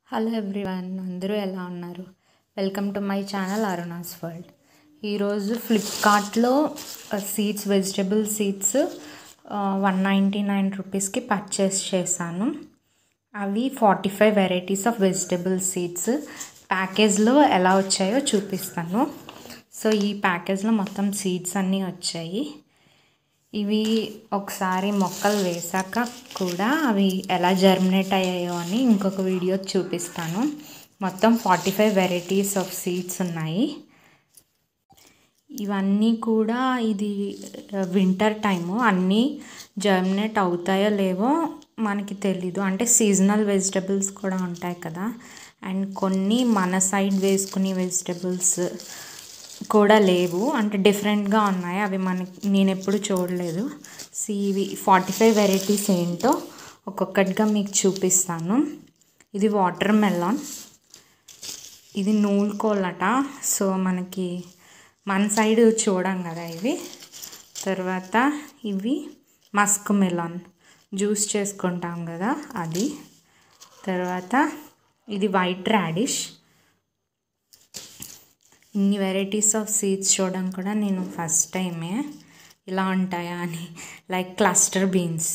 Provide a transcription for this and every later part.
hello everyone అందరూ ఎలా ఉన్నారు welcome to my channel Aruna's world ఈరోజు ఫ్లిప్కార్ట్లో seeds vegetable seeds one ninety nine రూపీస్కి పర్చేస్ చేశాను అవి forty five varieties of vegetable seeds ప్యాకేజ్లో ఎలా వచ్చాయో చూపిస్తాను సో ఈ ప్యాకేజ్లో మొత్తం సీడ్స్ అన్నీ వచ్చాయి ఇవి ఒకసారి మొక్కలు వేసాక కూడా అవి ఎలా జర్మినేట్ అయ్యాయో అని ఇంకొక వీడియో చూపిస్తాను మొత్తం forty five varieties of seeds ఉన్నాయి ఇవన్నీ కూడా ఇది వింటర్ టైము అన్నీ జర్మినేట్ అవుతాయో లేవో మనకి తెలీదు అంటే సీజనల్ వెజిటబుల్స్ కూడా ఉంటాయి కదా అండ్ కొన్ని మన సైడ్ వేసుకునే వెజిటబుల్స్ కూడా లేవు అంటే డిఫరెంట్గా ఉన్నాయి అవి మనకి నేను ఎప్పుడు చూడలేదు సో ఇవి ఫార్టీ ఫైవ్ వెరైటీస్ ఏంటో ఒక్కొక్కటిగా మీకు చూపిస్తాను ఇది వాటర్ మెలాన్ ఇది నూలుకోలట సో మనకి మన సైడ్ చూడం కదా ఇవి తర్వాత ఇవి మస్క్ మెలాన్ జ్యూస్ చేసుకుంటాం కదా అది తర్వాత ఇది వైట్ రాడిష్ ఇన్ని వెరైటీస్ ఆఫ్ సీడ్స్ చూడడం కూడా నేను ఫస్ట్ టైమే ఇలా ఉంటాయా అని లైక్ క్లస్టర్ బీన్స్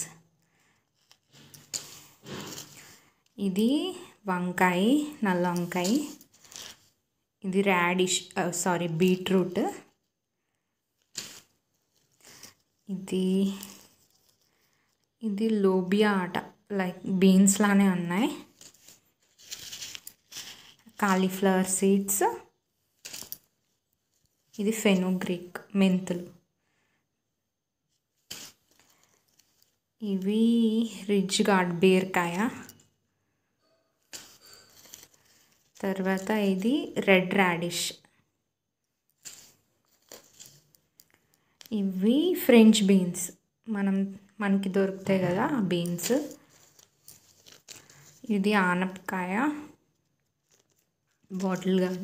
ఇది వంకాయ నల్ల వంకాయ ఇది రాడిష్ సారీ బీట్రూట్ ఇది ఇది లోబియా ఆట లైక్ బీన్స్ లానే ఉన్నాయి కాలీఫ్లవర్ సీడ్స్ ఇది ఫెనోగ్రీక్ మెంతులు ఇవి రిచ్ గార్డ్ బీరకాయ తర్వాత ఇది రెడ్ రాడిష్ ఇవి ఫ్రెంచ్ బీన్స్ మనం మనకి దొరుకుతాయి కదా ఆ బీన్స్ ఇది ఆనపకాయ బాటిల్ గార్డ్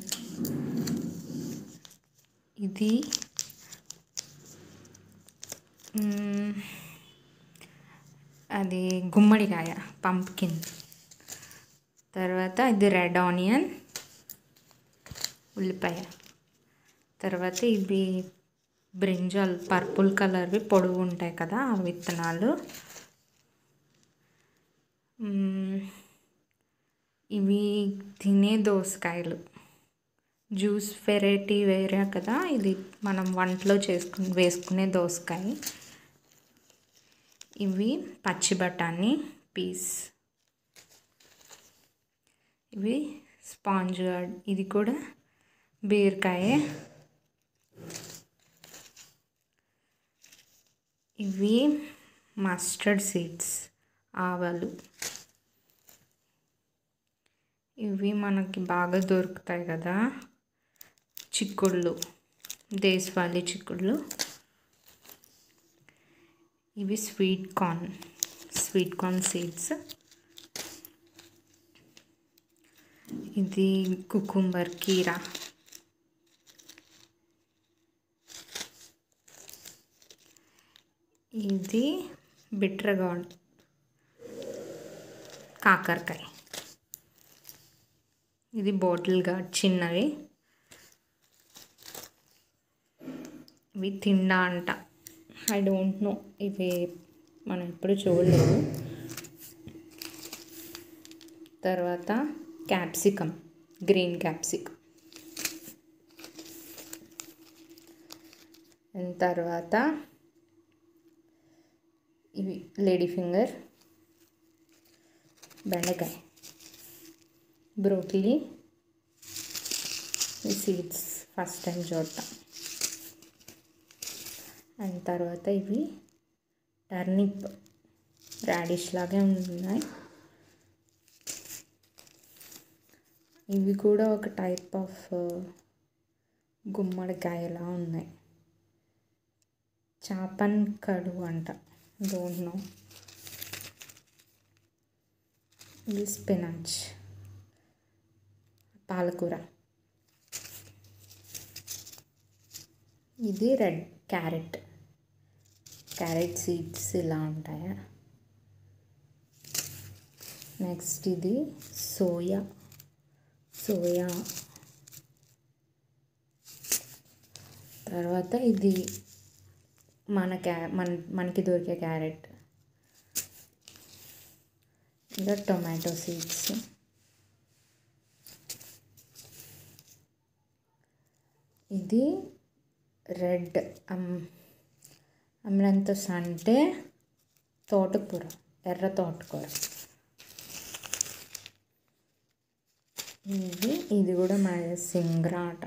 ఇది అది గుమ్మడికాయ పంప్కిన్ తర్వాత ఇది రెడ్ ఆనియన్ ఉల్లిపాయ తర్వాత ఇవి బ్రింజాల్ పర్పుల్ కలర్వి పొడుగు ఉంటాయి కదా ఆ విత్తనాలు ఇవి తినే దోసకాయలు జ్యూస్ వెరైటీ వేరే కదా ఇది మనం వంటలో చేసుకుని వేసుకునే దోసకాయ ఇవి పచ్చి బఠానీ పీస్ ఇవి స్పాంజ్ గార్డ్ ఇది కూడా బీరకాయ ఇవి మస్టర్డ్ సీడ్స్ ఆవాలు ఇవి మనకి బాగా దొరుకుతాయి కదా చిక్కుళ్ళు దేశవాళీ చిక్కుళ్ళు ఇవి sweet corn sweet corn seeds ఇది కుకుంబర్ కీరా ఇది బిట్రగాడ్ కాకరకాయ ఇది బాటిల్ గార్డ్ చిన్నవి ఇవి తిండా అంట ఐ డోంట్ నో ఇవి మనం ఎప్పుడు చూడలేదు తర్వాత క్యాప్సికమ్ గ్రీన్ క్యాప్సికమ్ తర్వాత ఇవి లేడీ ఫింగర్ బెండకాయ బ్రోకలీ ఈ సీడ్స్ ఫస్ట్ టైం చూడటం అండ్ తర్వాత ఇవి టర్నిప్ రాడిష్ లాగే ఉన్నాయి ఇవి కూడా ఒక టైప్ ఆఫ్ గుమ్మడికాయలా ఉన్నాయి చాపన్ కడు అంట డోంట్ నో ఇది స్పినాచ్ పాలకూర ఇది రెడ్ క్యారెట్ క్యారెట్ సీడ్స్ ఇలా ఉంటాయా నెక్స్ట్ ఇది సోయా సోయా తర్వాత ఇది మన క్యా మన మనకి దొరికే క్యారెట్ ఇంకా టొమాటో సీడ్స్ ఇది రెడ్ అమ్ అమ్రంతస్ అంటే తోటకూర ఎర్ర తోటకూర ఇది ఇది కూడా మన సింగ్రాట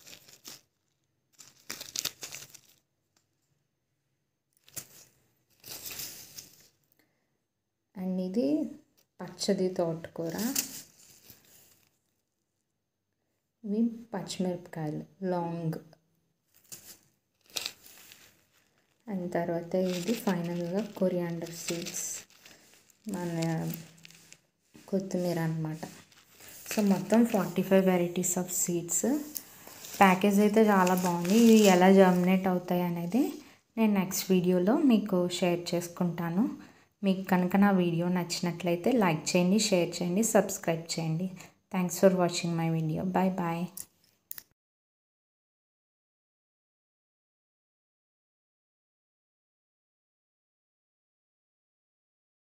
అండ్ ఇది పచ్చది తోటకూర ఇవి పచ్చిమిరపకాయలు లాంగ్ అండ్ తర్వాత ఇది ఫైనల్గా కొరియాండర్ సీడ్స్ మన కొత్తిమీర అనమాట సో మొత్తం forty five varieties of seeds package అయితే చాలా బాగుంది ఇవి ఎలా జర్మినేట్ అవుతాయి అనేది నేను నెక్స్ట్ వీడియోలో మీకు షేర్ చేసుకుంటాను మీకు కనుక నా వీడియో నచ్చినట్లయితే లైక్ చేయండి షేర్ చేయండి సబ్స్క్రైబ్ చేయండి thanks for watching my video bye bye